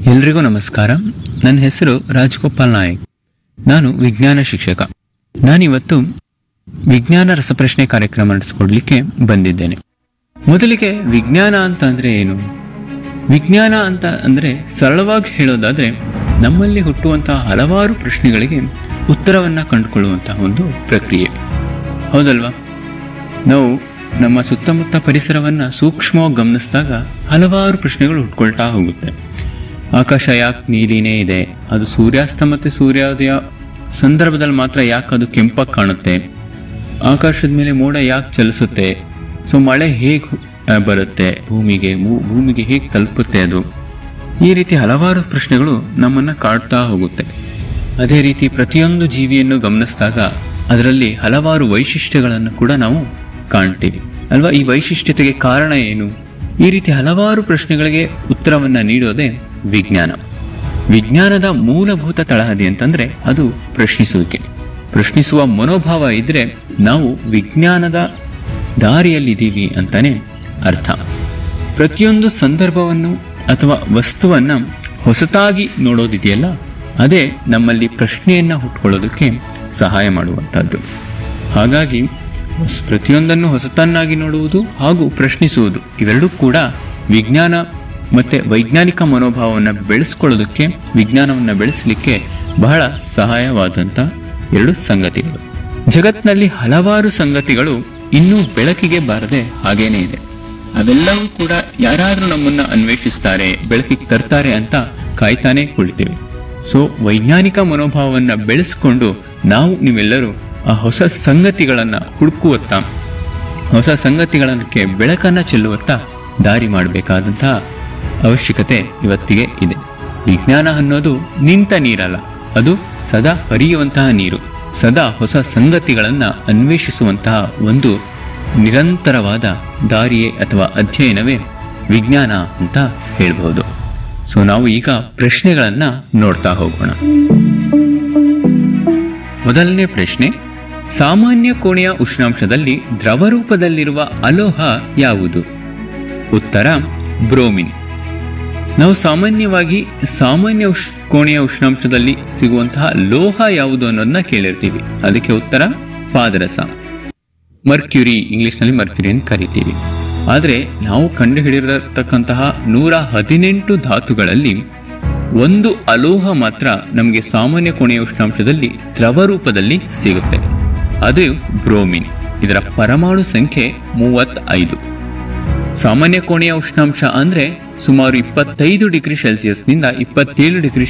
ಎಲ್ರಿಗೂ ನಮಸ್ಕಾರ ನನ್ನ ಹೆಸರು ರಾಜಗೋಪಾಲ್ ನಾಯಕ್ ನಾನು ವಿಜ್ಞಾನ ಶಿಕ್ಷಕ ನಾನಿವತ್ತು ವಿಜ್ಞಾನ ರಸಪ್ರಶ್ನೆ ಕಾರ್ಯಕ್ರಮ ನಡೆಸ್ಕೊಡ್ಲಿಕ್ಕೆ ಬಂದಿದ್ದೇನೆ ಮೊದಲಿಗೆ ವಿಜ್ಞಾನ ಅಂತ ಅಂದ್ರೆ ಏನು ವಿಜ್ಞಾನ ಅಂತ ಅಂದ್ರೆ ಸರಳವಾಗಿ ಹೇಳೋದಾದ್ರೆ ನಮ್ಮಲ್ಲಿ ಹುಟ್ಟುವಂತಹ ಹಲವಾರು ಪ್ರಶ್ನೆಗಳಿಗೆ ಉತ್ತರವನ್ನ ಕಂಡುಕೊಳ್ಳುವಂತಹ ಒಂದು ಪ್ರಕ್ರಿಯೆ ಹೌದಲ್ವಾ ನಾವು ನಮ್ಮ ಸುತ್ತಮುತ್ತ ಪರಿಸರವನ್ನ ಸೂಕ್ಷ್ಮವಾಗಿ ಗಮನಿಸಿದಾಗ ಹಲವಾರು ಪ್ರಶ್ನೆಗಳು ಹುಟ್ಕೊಳ್ತಾ ಹೋಗುತ್ತೆ ಆಕಾಶ ಯಾಕೆ ನೀಲಿನೇ ಇದೆ ಅದು ಸೂರ್ಯಾಸ್ತ ಮತ್ತೆ ಸೂರ್ಯೋದಯ ಸಂದರ್ಭದಲ್ಲಿ ಮಾತ್ರ ಯಾಕೆ ಅದು ಕೆಂಪಾಗಿ ಕಾಣುತ್ತೆ ಆಕಾಶದ ಮೇಲೆ ಮೋಡ ಯಾಕೆ ಚಲಿಸುತ್ತೆ ಸೊ ಮಳೆ ಹೇಗೆ ಬರುತ್ತೆ ಭೂಮಿಗೆ ಭೂ- ಭೂಮಿಗೆ ಹೇಗೆ ತಲುಪುತ್ತೆ ಅದು ಈ ರೀತಿ ಹಲವಾರು ಪ್ರಶ್ನೆಗಳು ನಮ್ಮನ್ನ ಕಾಡ್ತಾ ಹೋಗುತ್ತೆ ಅದೇ ರೀತಿ ಪ್ರತಿಯೊಂದು ಜೀವಿಯನ್ನು ಗಮನಿಸಿದಾಗ ಅದರಲ್ಲಿ ಹಲವಾರು ವೈಶಿಷ್ಟ್ಯಗಳನ್ನು ಕೂಡ ನಾವು ಕಾಣ್ತೀವಿ ಅಲ್ವಾ ಈ ವೈಶಿಷ್ಟ್ಯತೆಗೆ ಕಾರಣ ಏನು ಈ ರೀತಿ ಹಲವಾರು ಪ್ರಶ್ನೆಗಳಿಗೆ ಉತ್ತರವನ್ನ ನೀಡೋದೇ ವಿಜ್ಞಾನ ವಿಜ್ಞಾನದ ಮೂಲಭೂತ ತಳಹದಿ ಅಂತಂದ್ರೆ ಅದು ಪ್ರಶ್ನಿಸುವಿಕೆ ಪ್ರಶ್ನಿಸುವ ಮನೋಭಾವ ಇದ್ರೆ ನಾವು ವಿಜ್ಞಾನದ ದಾರಿಯಲ್ಲಿದ್ದೀವಿ ಅಂತಾನೆ ಅರ್ಥ ಪ್ರತಿಯೊಂದು ಸಂದರ್ಭವನ್ನು ಅಥವಾ ವಸ್ತುವನ್ನ ಹೊಸತಾಗಿ ನೋಡೋದಿದೆಯಲ್ಲ ಅದೇ ನಮ್ಮಲ್ಲಿ ಪ್ರಶ್ನೆಯನ್ನ ಹುಟ್ಕೊಳ್ಳೋದಕ್ಕೆ ಸಹಾಯ ಮಾಡುವಂತಹದ್ದು ಹಾಗಾಗಿ ಹೊಸ- ಪ್ರತಿಯೊಂದನ್ನು ಹೊಸತನ್ನಾಗಿ ನೋಡುವುದು ಹಾಗೂ ಪ್ರಶ್ನಿಸುವುದು ಇವೆರಡೂ ಕೂಡ ವಿಜ್ಞಾನ ಮತ್ತೆ ವೈಜ್ಞಾನಿಕ ಮನೋಭಾವವನ್ನು ಬೆಳೆಸ್ಕೊಳ್ಳೋದಕ್ಕೆ ವಿಜ್ಞಾನವನ್ನು ಬೆಳೆಸಲಿಕ್ಕೆ ಬಹಳ ಸಹಾಯವಾದಂತ ಎರಡು ಸಂಗತಿಗಳು ಜಗತ್ನಲ್ಲಿ ಹಲವಾರು ಸಂಗತಿಗಳು ಇನ್ನೂ ಬೆಳಕಿಗೆ ಬಾರದೆ ಹಾಗೇನೇ ಇದೆ ಅವೆಲ್ಲವೂ ಕೂಡ ಯಾರಾದ್ರೂ ನಮ್ಮನ್ನ ಅನ್ವೇಷಿಸ್ತಾರೆ ಬೆಳಕಿಗೆ ತರ್ತಾರೆ ಅಂತ ಕಾಯ್ತಾನೆ ಕುಳಿತೇವೆ ಸೊ ವೈಜ್ಞಾನಿಕ ಮನೋಭಾವವನ್ನ ಬೆಳೆಸ್ಕೊಂಡು ನಾವು ನೀವೆಲ್ಲರೂ ಆ ಹೊಸ ಸಂಗತಿಗಳನ್ನ ಹುಡುಕುವತ್ತ ಹೊಸ ಸಂಗತಿಗಳಕ್ಕೆ ಬೆಳಕನ್ನ ಚೆಲ್ಲುವತ್ತ ದಾರಿ ಮಾಡಬೇಕಾದಂತಹ ಅವಶ್ಯಕತೆ ಇವತ್ತಿಗೆ ಇದೆ ವಿಜ್ಞಾನ ಅನ್ನೋದು ನಿಂತ ನೀರಲ್ಲ ಅದು ಸದಾ ಹರಿಯುವಂತಹ ನೀರು ಸದಾ ಹೊಸ ಸಂಗತಿಗಳನ್ನ ಅನ್ವೇಷಿಸುವಂತಹ ಒಂದು ನಿರಂತರವಾದ ದಾರಿಯೇ ಅಥವಾ ಅಧ್ಯಯನವೇ ವಿಜ್ಞಾನ ಅಂತ ಹೇಳ್ಬಹುದು ಸೊ ನಾವು ಈಗ ಪ್ರಶ್ನೆಗಳನ್ನ ನೋಡ್ತಾ ಹೋಗೋಣ ಮೊದಲನೇ ಪ್ರಶ್ನೆ ಸಾಮಾನ್ಯ ಕೋಣೆಯ ಉಷ್ಣಾಂಶದಲ್ಲಿ ದ್ರವ ರೂಪದಲ್ಲಿರುವ ಅಲೋಹ ಯಾವುದು ಉತ್ತರ ಬ್ರೋಮಿನ್ ನಾವು ಸಾಮಾನ್ಯವಾಗಿ ಸಾಮಾನ್ಯ ಉಷ್ ಕೋಣೆಯ ಉಷ್ಣಾಂಶದಲ್ಲಿ ಸಿಗುವಂತಹ ಲೋಹ ಯಾವುದು ಅನ್ನೋದನ್ನ ಕೇಳಿರ್ತೀವಿ ಅದಕ್ಕೆ ಉತ್ತರ ಪಾದರಸ ಮರ್ಕ್ಯುರಿ ಇಂಗ್ಲಿಷ್ನಲ್ಲಿ ಮರ್ಕ್ಯುರಿ ಅಂತ ಕರಿತೀವಿ ಆದರೆ ನಾವು ಕಂಡುಹಿಡಿದಿರತಕ್ಕಂತಹ ನೂರ ಹದಿನೆಂಟು ಧಾತುಗಳಲ್ಲಿ ಒಂದು ಅಲೋಹ ಮಾತ್ರ ನಮಗೆ ಸಾಮಾನ್ಯ ಕೋಣೆಯ ಉಷ್ಣಾಂಶದಲ್ಲಿ ದ್ರವ ರೂಪದಲ್ಲಿ ಸಿಗುತ್ತೆ ಅದು ಬ್ರೋಮಿನ್ ಇದರ ಪರಮಾಣು ಸಂಖ್ಯೆ ಮೂವತ್ತೈದು ಸಾಮಾನ್ಯ ಕೋಣೆಯ ಉಷ್ಣಾಂಶ ಅಂದ್ರೆ ಸುಮಾರು ಇಪ್ಪತ್ತೈದು ಡಿಗ್ರಿ ಸೆಲ್ಸಿಯಸ್ನಿಂದ ಇಪ್ಪತ್ತೇಳು ಡಿಗ್ರಿ